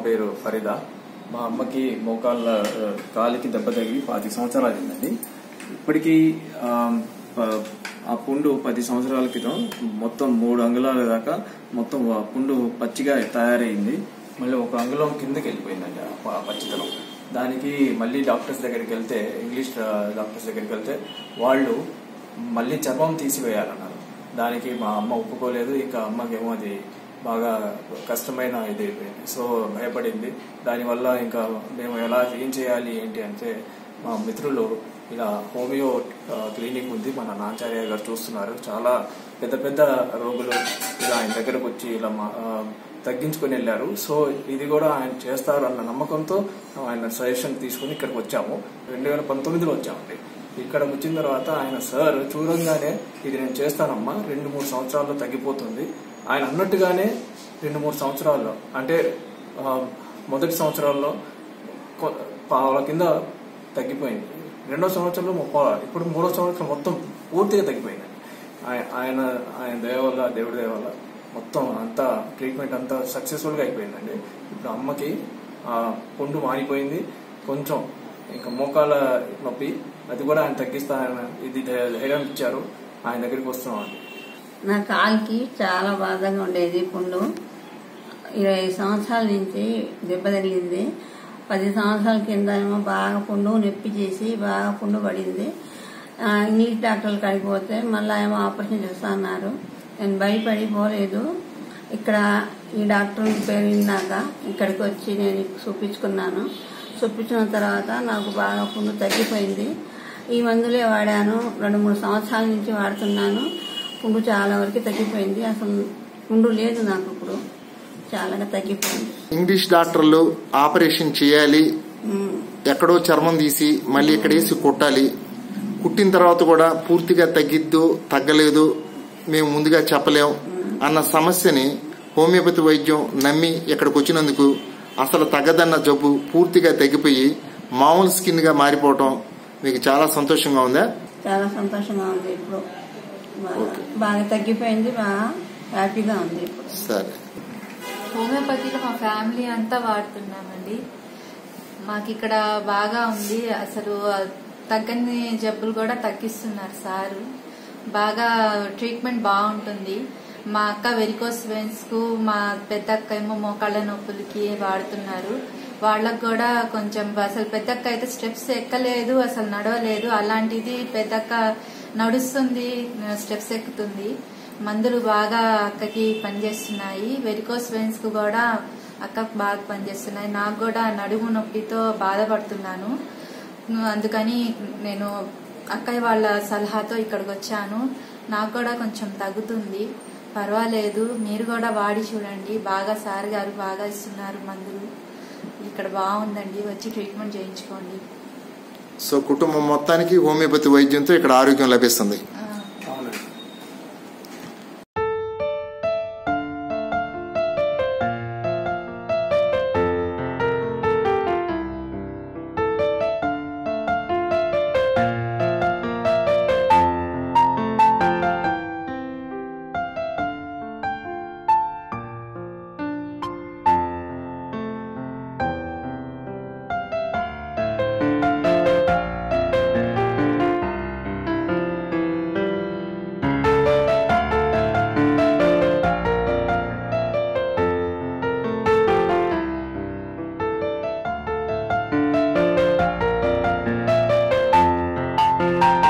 పేరు ఫరీదా మా అమ్మకి మోకాళ్ళ ఆ, కాలికి దెబ్బ తగిలి పాతి సంవత్సరాలు అయిందండి ఇప్పటికీ ఆ, ప- ఆ పుండు పది సంవత్సరాల క్రితం మొత్తం మూడు అంగుళాల దాకా మొత్తం ఆ పుండు పచ్చిగా తయారైంది మళ్ళీ ఒక అంగుళం కిందకి వెళ్ళిపోయిందండి ఆ ప- పచ్చితనం దానికి మళ్ళీ డాక్టర్స్ దగ్గరికి వెళ్తే ఇంగ్లీష్ ఆ, డాక్టర్స్ దగ్గరికి వెళ్తే వాళ్ళు మళ్ళీ చర్మం తీసివేయాలన్నారు దానికి మా అమ్మ ఒప్పుకోలేదు ఇంకా అమ్మకేమో అది బాగా కష్టమైన ఇది అయిపోయింది సో భయపడింది దానివల్ల ఇంకా మేము ఎలా ఏం చేయాలి ఏంటి అంటే మా మిత్రులు ఇలా హోమియో ఆ, క్లినిక్ ఉంది మన నాచార్య గారు చూస్తున్నారు చాలా పెద్ద పెద్ద రోగులు ఇలా ఆయన దగ్గరకు వచ్చి ఇలా మా ఆ, తగ్గించుకొని వెళ్ళారు సో ఇది కూడా ఆయన చేస్తారు అన్న నమ్మకంతో ఆయన సజెషన్ తీసుకుని ఇక్కడికి వచ్చాము రెండు వేల పంతొమ్మిదిలో వచ్చామండి ఇక్కడ వచ్చిన తర్వాత ఆయన సార్ చూడంగానే ఇది నేను చేస్తానమ్మా రెండు మూడు సంవత్సరాల్లో తగ్గిపోతుంది ఆయన అన్నట్టుగానే రెండు మూడు సంవత్సరాల్లో అంటే ఆ, మొదటి సంవత్సరాల్లో కొ- పావుల కింద తగ్గిపోయింది రెండో సంవత్సరంలో ముప్పై ఇప్పుడు మూడో సంవత్సరం మొత్తం పూర్తిగా తగ్గిపోయింది ఆయ- ఆయన ఆయన దయ వల్ల దేవుడి దయ వల్ల మొత్తం అంతా ట్రీట్మెంట్ అంతా సక్సెస్ఫుల్ గా అయిపోయిందండి ఇప్పుడు అమ్మకి ఆ పుండు మారిపోయింది కొంచెం ఇంకా మోకాల నొప్పి అది కూడా ఆయన తగ్గిస్తా ఆయన ఇది ధై- ధైర్యం ఇచ్చారు ఆయన దగ్గరికి వస్తున్నాం అండి నా కాలికి చాలా బాధగా ఉండేది పుండు ఇరవై సంవత్సరాల నుంచి దెబ్బ తగిలింది పది సంవత్సరాల కింద ఏమో బాగా పుండు నొప్పి చేసి బాగా పుండు పడింది ఆ, ఇంగ్లీష్ డాక్టర్లు కాడికి పోతే మళ్ళీ ఏమో ఆపరేషన్ చేస్తా అన్నారు నేను భయపడి పోలేదు ఇక్కడ ఈ డాక్టర్ పేరు విన్నాక ఇక్కడికి వచ్చి నేను చూపించుకున్నాను చూపించిన తర్వాత నాకు బాగా పుండు తగ్గిపోయింది ఈ మందులే వాడాను రెండు మూడు సంవత్సరాల నుంచి వాడుతున్నాను పుండు చాలా వరకు తగ్గిపోయింది అసలు పుండు లేదు నాకు ఇప్పుడు చాలా తగ్గిపోయింది ఇంగ్లీష్ డాక్టర్లు ఆపరేషన్ చేయాలి ఉమ్. ఎక్కడో చర్మం తీసి మళ్ళీ ఇక్కడ వేసి కుట్టాలి కుట్టిన తర్వాత కూడా పూర్తిగా తగ్గిద్దు తగ్గలేదు మేము ముందుగా చెప్పలేం అన్న సమస్యని హోమియోపతి వైద్యం నమ్మి ఇక్కడికి వచ్చినందుకు అసలు తగ్గదన్న జబ్బు పూర్తిగా తగ్గిపోయి మామూలు స్కిన్ గా మారిపోవటం మీకు చాలా సంతోషంగా ఉందా చాలా సంతోషంగా ఉంది ఇప్పుడు బాగా బాగా తగ్గిపోయింది బాగా హ్యాపీగా ఉంది ఇప్పుడు సరే హోమియోపతిలో మా ఫ్యామిలీ అంతా వాడుతున్నామండి మాకు ఇక్కడ బాగా ఉంది అసలు తగ్గని జబ్బులు కూడా తగ్గిస్తున్నారు సారు బాగా ట్రీట్మెంట్ బాగుంటుంది మా అక్క వెరికోస్ వెయిన్స్ కు మా పెద్ద అక్క ఏమో మోకాళ్ళ నొప్పులకి వాడుతున్నారు వాళ్ళకు కూడా కొంచెం అసలు పెద్దక్క అయితే స్టెప్స్ ఎక్కలేదు అసలు నడవలేదు అలాంటిది పెద్దక్క నడుస్తుంది స్టెప్స్ ఎక్కుతుంది మందులు బాగా అక్కకి పనిచేస్తున్నాయి వెరికోస్ వెయిన్స్ కు కూడా అక్కకు బాగా పనిచేస్తున్నాయి నాకు కూడా నడుము నొప్పితో బాధపడుతున్నాను అందుకని నేను అక్కయ్య వాళ్ళ సలహాతో ఇక్కడికి వచ్చాను నాకు కూడా కొంచెం తగ్గుతుంది పర్వాలేదు మీరు కూడా వాడి చూడండి బాగా సార్ గారు బాగా ఇస్తున్నారు మందులు ఇక్కడ బాగుందండి వచ్చి ట్రీట్మెంట్ చేయించుకోండి సో కుటుంబం మొత్తానికి హోమియోపతి వైద్యంతో ఇక్కడ ఆరోగ్యం లభిస్తుంది ఆ, అవునండి ఆ